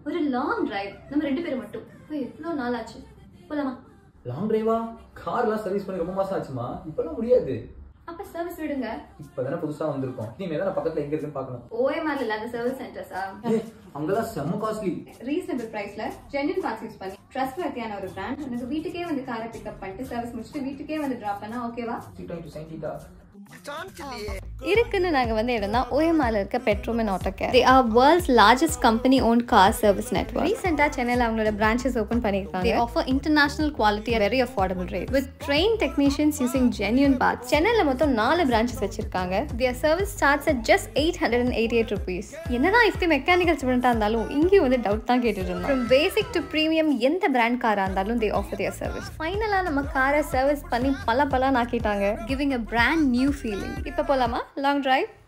ஒரு long drive நம்ம ரெண்டு பேரும் மட்டும் போய் எவ்வளோ நாள் ஆச்சு போலாமா லாங் டிரைவா கார்லாம் சர்வீஸ் பண்ணி ரொம்ப மாசம் ஆச்சுமா இப்பெல்லாம் முடியாது அப்ப சர்வீஸ் விடுங்க இப்பதானே புதுசா வந்திருக்கோம் இனிமே தான் பக்கத்துல எங்க இருக்குன்னு பார்க்கணும் ஓஎம்ஆர் இல்லாத சர்வீஸ் சென்டர்ஸா ஏய், அங்கெல்லாம் செம்ம காஸ்ட்லி ரீசனபிள் பிரைஸ்ல ஜென்யூன் பார்ட்ஸ் யூஸ் பண்ணி ட்ரஸ்ட் வர்த்தியான ஒரு பிராண்ட் எனக்கு வீட்டுக்கே வந்து காரை பிக்கப் பண்ணிட்டு சர்வீஸ் முடிச்சுட்டு வீட்டுக்கே வந்து டிராப் பண்ணா ஓகேவா சைன்டிட்டா இருக்குன்னு நாங்க வந்து இடம் தான் ஓஎம்ஆர்ல இருக்க பெட்ரோம் and auto care they are world's largest company own car service network ரீசெண்டா சென்னையில் அவங்களோட பிரான்ச்சஸ் ஓபன் பண்ணிருக்காங்க they offer international quality very affordable rate with train technicians using genuine parts சென்னையில் மொத்தம் நாலு பிரான்ச்சஸ் வச்சிருக்காங்க their service starts at just eight hundred and eighty eight rupees என்னதான் இப்படி மெக்கானிக்கல் ஸ்டூடெண்டாக இருந்தாலும் இங்கேயும் வந்து டவுட் தான் கேட்டுட்டு இருந்தோம் ஃப்ரம் பேசிக் டு ப்ரீமியம் எந்த பிராண்ட் காராக இருந்தாலும் தே ஆஃபர் தியர் சர்வீஸ் ஃபைனலாக நம்ம காரை சர்வீஸ் பண்ணி பல பல ஆக்கிட்டாங்க giving a brand new feeling இப்போ போலாமா லாங் டிரைவ்